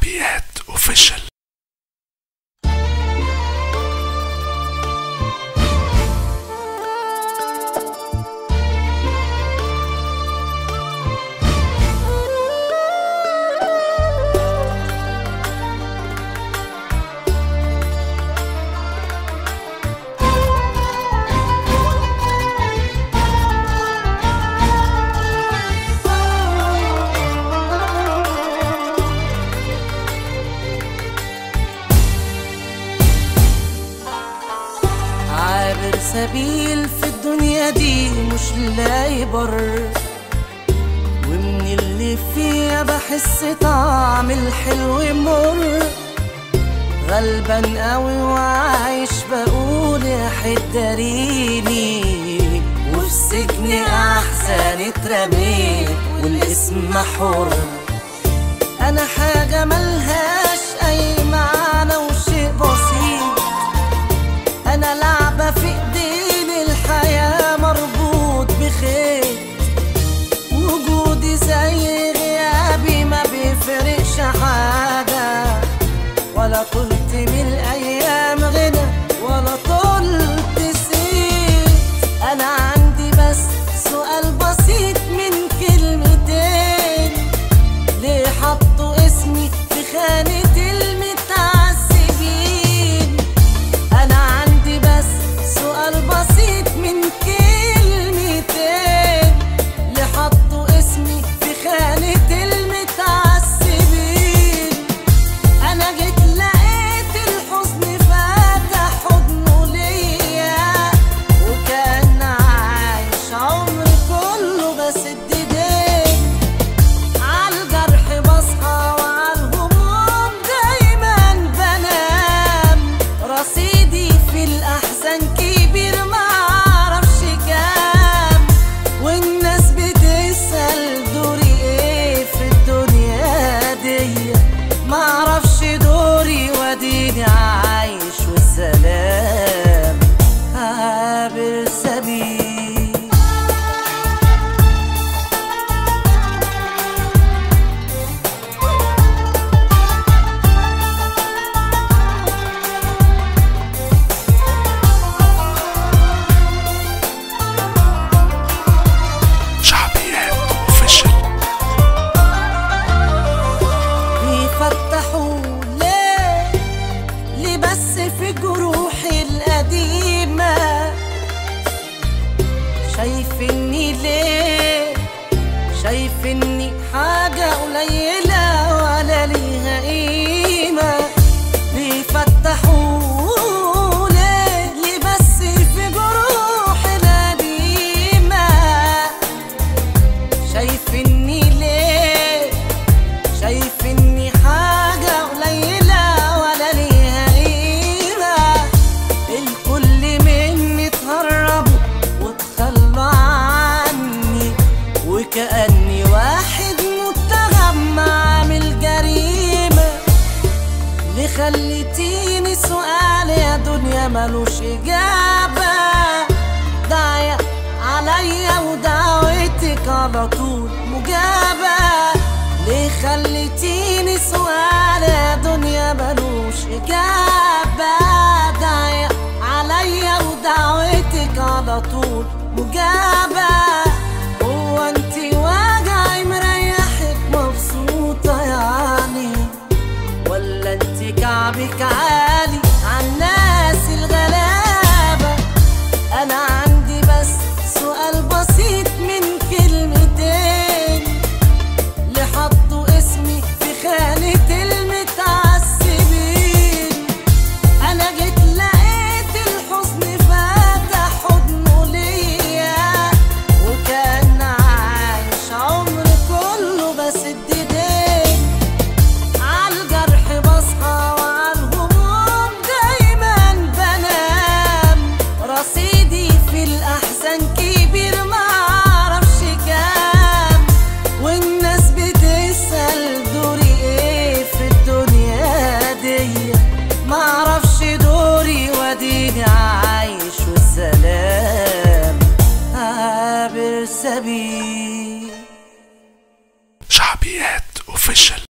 شعبيات اوفيشال عابر سبيل في الدنيا دي مش لاقي بر ومن اللي فيها بحس طعم الحلو مر غلبان قوي وعايش بقول يا حداريني وفي سجن احسن اترميت والاسم حر انا حاجة ملهاش اي معنى وشيء بسيط انا لعبة في ايدين الحياة مربوط بخيط وجودي زي غيابي ما بيفرقش حاجة ولا طلت من الايام غنى ولا طلت سيت انا عندي بس سؤال بسيط من كلمتين ليه حطوا اسمي في خانة المتعذبين أنا عندي بس سؤال بسيط من كلمتين ليه حطوا اسمي في خانة المتعذبين أنا جيت لقيت الحزن فاتح حضنه ليا وكان عايش عمري كله بسد ايديه عالجرح بصحى وعالهموم دايما بنام رصيدي في الأحزان كبير معرفش كام والناس بتسأل دوري ايه في الدنيا دي معرفش دوري واديني عايش والسلام عابر سبيل شعبيات اوفيشال بيفتحوا ليه ليه بس في جروحي القديمة شايفني ليه شايفني حاجة قليلة ولا ليها قيمة بيفتحوا ليه ليه بس في جروحي القديمة شايفني ليه شايف اني حاجة قليلة ولا ليها قيمة الكل مني اتهربوا واتخلوا عني وكأني واحد متهم عامل جريمة اللي خليتيني سؤال يا دنيا ملوش إجابة داعية عليا ودعوتك على طول مجابة ليه خليتيني سؤال يا دنيا ملوش إجابة داعية عليا ودعوتك على طول مجابة هو انتي وجعي مريحك مبسوطة يعني ولا انت كعبك